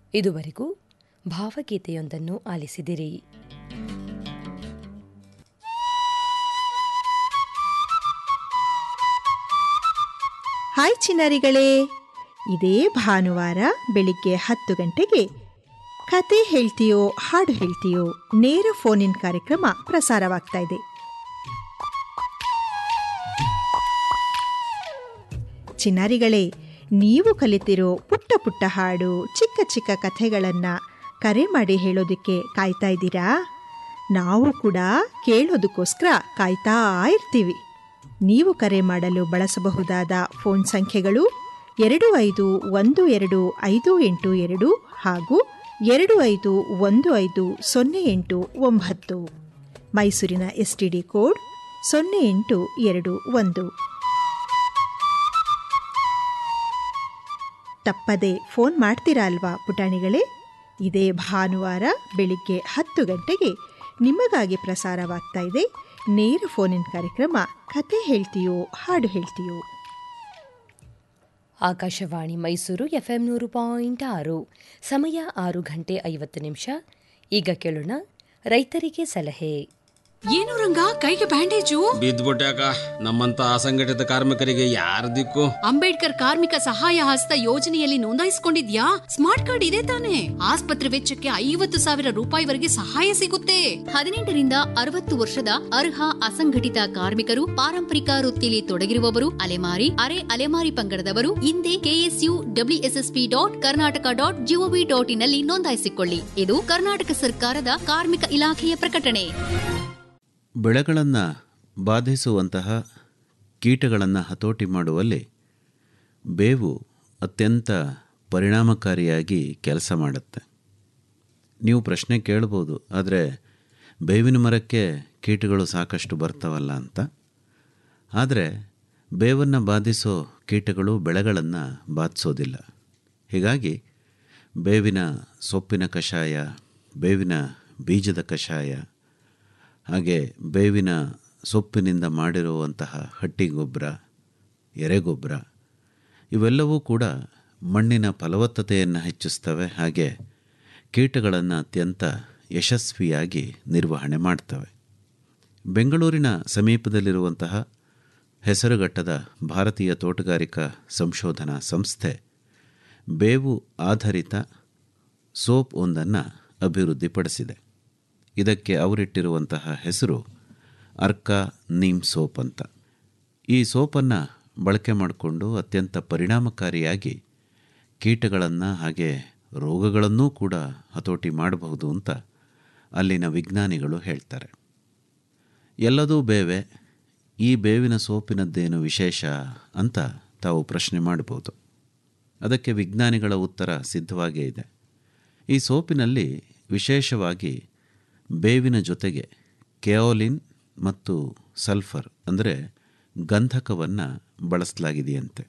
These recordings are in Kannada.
ಇದುವರೆಗೂ ಭಾವಗೀತೆಯೊಂದನ್ನು ಆಲಿಸಿದಿರಿ ಹಾಯ್ ಚಿನ್ನಾರಿಗಳೇ ಇದೇ ಭಾನುವಾರ ಬೆಳಿಗ್ಗೆ ಹತ್ತು ಗಂಟೆಗೆ ಕತೆ ಹೇಳ್ತೀಯೋ ಹಾಡು ಹೇಳ್ತೀಯೋ ನೇರ ಫೋನ್ ಇನ್ ಕಾರ್ಯಕ್ರಮ ಪ್ರಸಾರವಾಗ್ತಾ ಇದೆ ಚಿನ್ನಾರಿಗಳೇ ನೀವು ಕಲಿತಿರೋ ಪುಟ್ಟ ಪುಟ್ಟ ಹಾಡು ಚಿಕ್ಕ ಚಿಕ್ಕ ಕಥೆಗಳನ್ನು ಕರೆ ಮಾಡಿ ಹೇಳೋದಕ್ಕೆ ಕಾಯ್ತಾ ಇದ್ದೀರಾ ನಾವು ಕೂಡ ಕೇಳೋದಕ್ಕೋಸ್ಕರ ಕಾಯ್ತಾ ಇರ್ತೀವಿ ನೀವು ಕರೆ ಮಾಡಲು ಬಳಸಬಹುದಾದ ಫೋನ್ ಸಂಖ್ಯೆಗಳು ಎರಡು ಐದು ಒಂದು ಎರಡು ಐದು ಎಂಟು ಎರಡು ಹಾಗೂ ಎರಡು ಐದು ಒಂದು ಐದು ಸೊನ್ನೆ ಎಂಟು ಒಂಬತ್ತು ಮೈಸೂರಿನ ಎಸ್ ಟಿ ಡಿ ಕೋಡ್ ಸೊನ್ನೆ ಎಂಟು ಎರಡು ಒಂದು ತಪ್ಪದೆ ಫೋನ್ ಮಾಡ್ತೀರಾ ಅಲ್ವಾ ಪುಟಾಣಿಗಳೇ ಇದೇ ಭಾನುವಾರ ಬೆಳಿಗ್ಗೆ ಹತ್ತು ಗಂಟೆಗೆ ನಿಮಗಾಗಿ ಪ್ರಸಾರವಾಗ್ತಾ ಇದೆ ನೇರ ಫೋನಿನ್ ಕಾರ್ಯಕ್ರಮ ಕತೆ ಹೇಳ್ತೀಯೋ ಹಾಡು ಹೇಳ್ತೀಯೋ ಆಕಾಶವಾಣಿ ಮೈಸೂರು ಎಫ್ಎಂ ನೂರು ಪಾಯಿಂಟ್ ಆರು ಸಮಯ ಆರು ಗಂಟೆ ಐವತ್ತು ನಿಮಿಷ ಈಗ ಕೇಳೋಣ ರೈತರಿಗೆ ಸಲಹೆ ಏನು ರಂಗ ಕೈಗೆ ಬ್ಯಾಂಡೇಜು ಬಿದ್ದ್ಬಿಟ್ಯಾಕ ನಮ್ಮಂತ ಅಸಂಘಟಿತ ಕಾರ್ಮಿಕರಿಗೆ ಯಾರ ದಿಕ್ಕು ಅಂಬೇಡ್ಕರ್ ಕಾರ್ಮಿಕ ಸಹಾಯ ಹಸ್ತ ಯೋಜನೆಯಲ್ಲಿ ನೋಂದಾಯಿಸಿಕೊಂಡಿದ್ಯಾ ಸ್ಮಾರ್ಟ್ ಕಾರ್ಡ್ ಇದೆ ತಾನೆ ಆಸ್ಪತ್ರೆ ವೆಚ್ಚಕ್ಕೆ ಐವತ್ತು ಸಾವಿರ ರೂಪಾಯಿವರೆಗೆ ಸಹಾಯ ಸಿಗುತ್ತೆ ಹದಿನೆಂಟರಿಂದ ಅರವತ್ತು ವರ್ಷದ ಅರ್ಹ ಅಸಂಘಟಿತ ಕಾರ್ಮಿಕರು ಪಾರಂಪರಿಕ ವೃತ್ತಿಯಲ್ಲಿ ತೊಡಗಿರುವವರು ಅಲೆಮಾರಿ ಅರೆ ಅಲೆಮಾರಿ ಪಂಗಡದವರು ಹಿಂದೆ K S U W S S P dot Karnataka dot G O V dot ಇನ್ನಲ್ಲಿ ನೋಂದಾಯಿಸಿಕೊಳ್ಳಿ ಇದು ಕರ್ನಾಟಕ ಸರ್ಕಾರದ ಕಾರ್ಮಿಕ ಇಲಾಖೆಯ ಪ್ರಕಟಣೆ ಬೆಳೆಗಳನ್ನು ಬಾಧಿಸುವಂತಹ ಕೀಟಗಳನ್ನು ಹತೋಟಿ ಮಾಡುವಲ್ಲಿ ಬೇವು ಅತ್ಯಂತ ಪರಿಣಾಮಕಾರಿಯಾಗಿ ಕೆಲಸ ಮಾಡುತ್ತೆ ನೀವು ಪ್ರಶ್ನೆ ಕೇಳ್ಬೋದು ಆದರೆ ಬೇವಿನ ಮರಕ್ಕೆ ಕೀಟಗಳು ಸಾಕಷ್ಟು ಬರ್ತಾವಲ್ಲ ಅಂತ ಆದರೆ ಬೇವನ್ನು ಬಾಧಿಸೋ ಕೀಟಗಳು ಬೆಳೆಗಳನ್ನು ಬಾಧಿಸೋದಿಲ್ಲ ಹೀಗಾಗಿ ಬೇವಿನ ಸೊಪ್ಪಿನ ಕಷಾಯ ಬೇವಿನ ಬೀಜದ ಕಷಾಯ ಹಾಗೆ ಬೇವಿನ ಸೊಪ್ಪಿನಿಂದ ಮಾಡಿರುವಂತಹ ಹಟ್ಟಿ ಗೊಬ್ಬರ ಎರೆಗೊಬ್ಬರ ಇವೆಲ್ಲವೂ ಕೂಡ ಮಣ್ಣಿನ ಫಲವತ್ತತೆಯನ್ನು ಹೆಚ್ಚಿಸ್ತವೆ ಹಾಗೆ ಕೀಟಗಳನ್ನು ಅತ್ಯಂತ ಯಶಸ್ವಿಯಾಗಿ ನಿರ್ವಹಣೆ ಮಾಡ್ತವೆ ಬೆಂಗಳೂರಿನ ಸಮೀಪದಲ್ಲಿರುವಂತಹ ಹೆಸರುಘಟ್ಟದ ಭಾರತೀಯ ತೋಟಗಾರಿಕಾ ಸಂಶೋಧನಾ ಸಂಸ್ಥೆ ಬೇವು ಆಧಾರಿತ ಸೋಪ್ ಒಂದನ್ನು ಅಭಿವೃದ್ಧಿಪಡಿಸಿದೆ ಇದಕ್ಕೆ ಅವರಿಟ್ಟಿರುವಂತಹ ಹೆಸರು ಅರ್ಕಾ ನೀಮ್ ಸೋಪ್ ಅಂತ ಈ ಸೋಪನ್ನು ಬಳಕೆ ಮಾಡಿಕೊಂಡು ಅತ್ಯಂತ ಪರಿಣಾಮಕಾರಿಯಾಗಿ ಕೀಟಗಳನ್ನು ಹಾಗೆ ರೋಗಗಳನ್ನೂ ಕೂಡ ಹತೋಟಿ ಮಾಡಬಹುದು ಅಂತ ಅಲ್ಲಿನ ವಿಜ್ಞಾನಿಗಳು ಹೇಳ್ತಾರೆ ಎಲ್ಲದೂ ಬೇವೆ ಈ ಬೇವಿನ ಸೋಪಿನದ್ದೇನು ವಿಶೇಷ ಅಂತ ತಾವು ಪ್ರಶ್ನೆ ಮಾಡ್ಬೋದು ಅದಕ್ಕೆ ವಿಜ್ಞಾನಿಗಳ ಉತ್ತರ ಸಿದ್ಧವಾಗೇ ಇದೆ ಈ ಸೋಪಿನಲ್ಲಿ ವಿಶೇಷವಾಗಿ ಬೇವಿನ ಜೊತೆಗೆ ಕೆಯೋಲಿನ್ ಮತ್ತು ಸಲ್ಫರ್ ಅಂದರೆ ಗಂಧಕವನ್ನು ಬಳಸಲಾಗಿದೆಯಂತೆ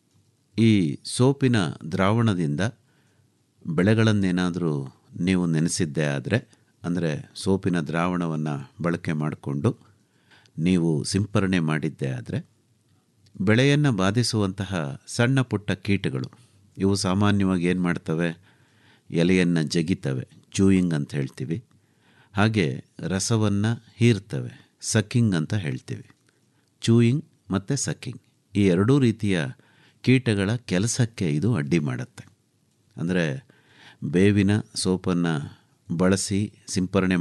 ಈ ಸೋಪಿನ ದ್ರಾವಣದಿಂದ ಬೆಳೆಗಳನ್ನೇನಾದರೂ ನೀವು ನೆನೆಸಿದ್ದೇ ಆದರೆ ಅಂದರೆ ಸೋಪಿನ ದ್ರಾವಣವನ್ನು ಬಳಕೆ ಮಾಡಿಕೊಂಡು ನೀವು ಸಿಂಪರಣೆ ಮಾಡಿದ್ದೇ ಆದರೆ ಬೆಳೆಯನ್ನು ಬಾಧಿಸುವಂತಹ ಸಣ್ಣ ಪುಟ್ಟ ಕೀಟಗಳು ಇವು ಸಾಮಾನ್ಯವಾಗಿ ಏನು ಮಾಡ್ತವೆ ಎಲೆಯನ್ನು ಜಗಿತವೆ ಚೂಯಿಂಗ್ ಅಂತ ಹೇಳ್ತೀವಿ ಹಾಗೆ ರಸವನ್ನು ಹೀರ್ತವೆ ಸಕ್ಕಿಂಗ್ ಅಂತ ಹೇಳ್ತೀವಿ ಚೂಯಿಂಗ್ ಮತ್ತು ಸಕ್ಕಿಂಗ್ ಈ ಎರಡೂ ರೀತಿಯ ಕೀಟಗಳ ಕೆಲಸಕ್ಕೆ ಇದು ಅಡ್ಡಿ ಮಾಡುತ್ತೆ ಅಂದರೆ ಬೇವಿನ ಸೋಪನ್ನು ಬಳಸಿ ಸಿಂಪರಣೆ